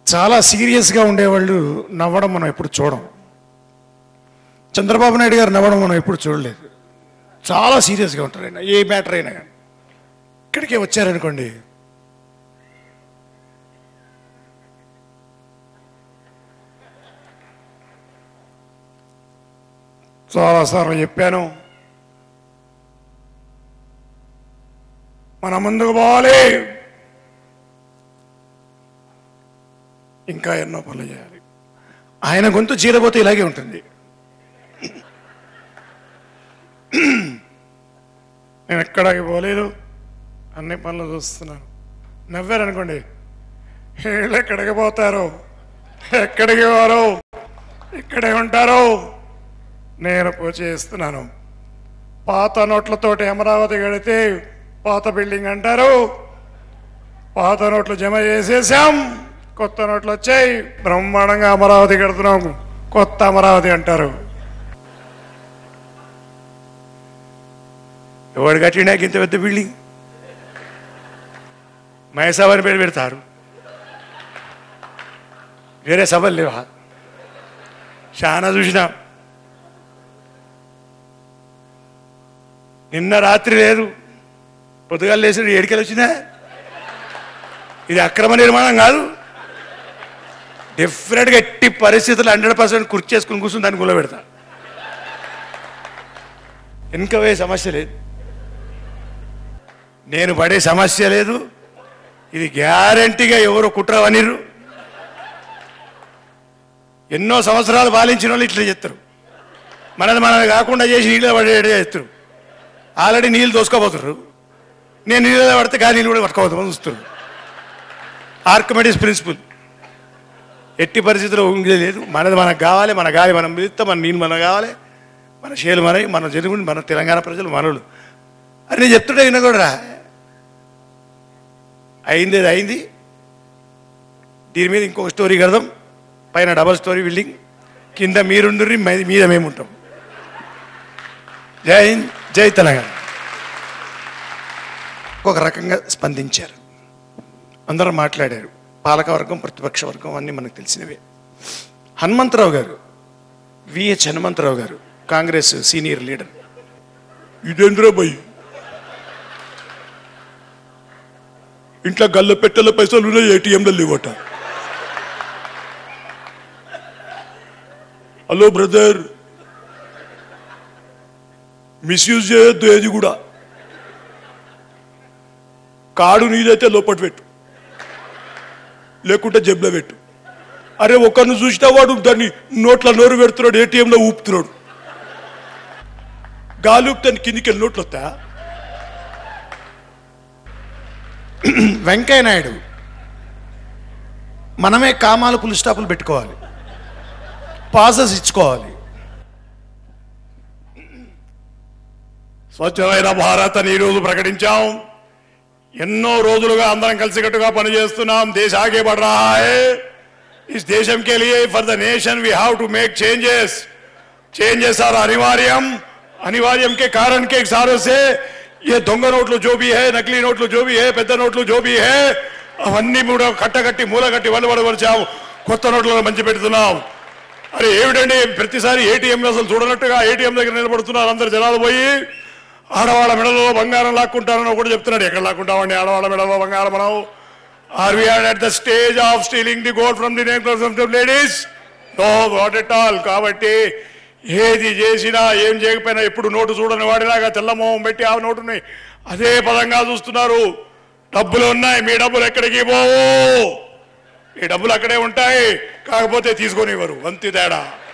చాలా సీరియస్గా ఉండేవాళ్ళు నవ్వడం మనం ఎప్పుడు చూడం చంద్రబాబు నాయుడు గారు నవ్వడం మనం ఎప్పుడు చూడలేదు చాలా సీరియస్గా ఉంటారు ఆయన ఏ మ్యాటర్ అయినా కానీ ఇక్కడికే వచ్చారనుకోండి చాలాసార్లు చెప్పాను మన ముందుకు పోవాలి ఇంకా ఎన్నో పనులు చేయాలి ఆయన గొంతు చీరబోతే ఇలాగే ఉంటుంది నేను ఎక్కడికి పోలేదు అన్ని పనులు చూస్తున్నాను నవ్వారనుకోండి వీళ్ళు ఎక్కడికి పోతారు ఎక్కడికి పోరు ఇక్కడే ఉంటారు నేను పూజ చేస్తున్నాను పాత నోట్లతోటి అమరావతి కడితే పాత బిల్డింగ్ అంటారు పాత నోట్లు జమ చేసేసాం కొత్త నోట్లు వచ్చాయి బ్రహ్మాండంగా అమరావతి కడుతున్నాం కొత్త అమరావతి అంటారు ఎవడు కట్టినాక ఇంత పెద్ద బిల్డింగ్ మహేసాబని పేరు పెడతారు వేరే సభలు లేవా చాలా చూసినా నిన్న రాత్రి లేదు పొద్దుగాలు లేచి ఏడికెళ్ళి వచ్చినా ఇది అక్రమ నిర్మాణం కాదు డెఫినెట్గా ఎట్టి పరిస్థితులు హండ్రెడ్ పర్సెంట్ కుర్చీ చేసుకుని కూర్చుని దాన్ని గుల్ల పెడతా వెనుక పోయే సమస్య లేదు నేను పడే సమస్య లేదు ఇది గ్యారంటీగా ఎవరు కుట్ర వనిరు ఎన్నో సంవత్సరాలు పాలించిన వాళ్ళు ఇట్లా చెప్తారు మనది మనది కాకుండా చేసి నీళ్ళు పడేటట్టు చేస్తారు ఆల్రెడీ నీళ్ళు దోసుకోబోతున్నారు నేను నీళ్ళు పడితే గాలి నీళ్ళు కూడా పట్టుకోబోతామని చూస్తున్నారు ఆర్కమెటిస్ ప్రిన్సిపల్ ఎట్టి పరిస్థితుల్లో ఉంగే లేదు మనది మనకు కావాలి మన గాలి మనం పిలుస్తాం మన నీళ్ళు మనకు కావాలి మన చేలు మనవి మన జరుగుని మన తెలంగాణ ప్రజలు మనోళ్ళు అని నేను చెప్తుంటే విన్న కూడా అయింది అది అయింది దీని మీద ఇంకొక స్టోరీ కడదాం పైన డబల్ స్టోరీ బిల్డింగ్ కింద మీరుండ్రి మీద మేము ఉంటాం జై హింద్ జై తెలంగాణ ఒక రకంగా స్పందించారు అందరూ మాట్లాడారు పాలకవర్గం ప్రతిపక్ష వర్గం అన్నీ మనకు తెలిసినవే హనుమంతరావు గారు విహెచ్ హనుమంతరావు గారు కాంగ్రెస్ సీనియర్ లీడర్ ఇదేంద్రా భయ్ ఇంట్లో గల్ల పెట్టెల పైసలు ఉన్నాయి ఏటీఎంలో లేవట హలో బ్రదర్ మిస్యూజ్ చేయొద్దు ఏది కూడా కాడు నీదైతే లోపట పెట్టు లేకుంటే జేబులో పెట్టు అరే ఒకరిని చూసినా వాడు దాన్ని నోట్ల నోరు పెడుతున్నాడు ఏటీఎంలో ఊపుతున్నాడు గాలి ఊపితే కిందికి వెళ్ళి నోట్లు వస్తా వెంకయ్య నాయుడు మనమే కామాలు పులి స్టాపులు పెట్టుకోవాలి పాజెస్ ఇచ్చుకోవాలి స్వచ్ఛమైన భారత్ అని ఈరోజు ప్రకటించాం ఎన్నో రోజులుగా అందరం కలిసికట్టుగా పనిచేస్తున్నాం దేశ ఆగే बढ़ रहा है इस देशम के लिए for the nation we have to make changes changes are अनिवार्यम अनिवार्यम के कारण के सारों से ये దొంగ నోట్లు जो भी है नकली నోట్లు जो भी है పెద్ద నోట్లు जो भी है అవన్నీ కూడా కట్టగట్టి మూలగట్టి వలవడవరిచాం కొత్త నోట్లను మంచి పెడుతున్నాం అరే ఏమిటండి ప్రతిసారి ఏటీఎం అసలు చూడనట్టుగా ఏటీఎం దగ్గర నిలబడుతున్నారు అందరు జనాలు పోయి ఆడవాళ్ళ మెడలో బంగారం లాక్కుంటారని ఒకటి చెప్తున్నాడు ఎక్కడ లాక్కుంటామండి ఆడవాళ్ళ మెడలో బంగారం మనం are we are at the stage of stealing the gold from the necklace of the ladies no what at all కాబట్టి ఏది చేసినా ఏం చేయకపోయినా ఎప్పుడు నోటు చూడని వాడిలాగా తెల్లమోహం పెట్టి ఆ నోటుని అదే పదంగా చూస్తున్నారు డబ్బులు ఉన్నాయి మీ డబ్బులు ఎక్కడికి పోవు ఈ డబ్బులు అక్కడే ఉంటాయి కాకపోతే తీసుకొని ఇవ్వరు అంతే తేడా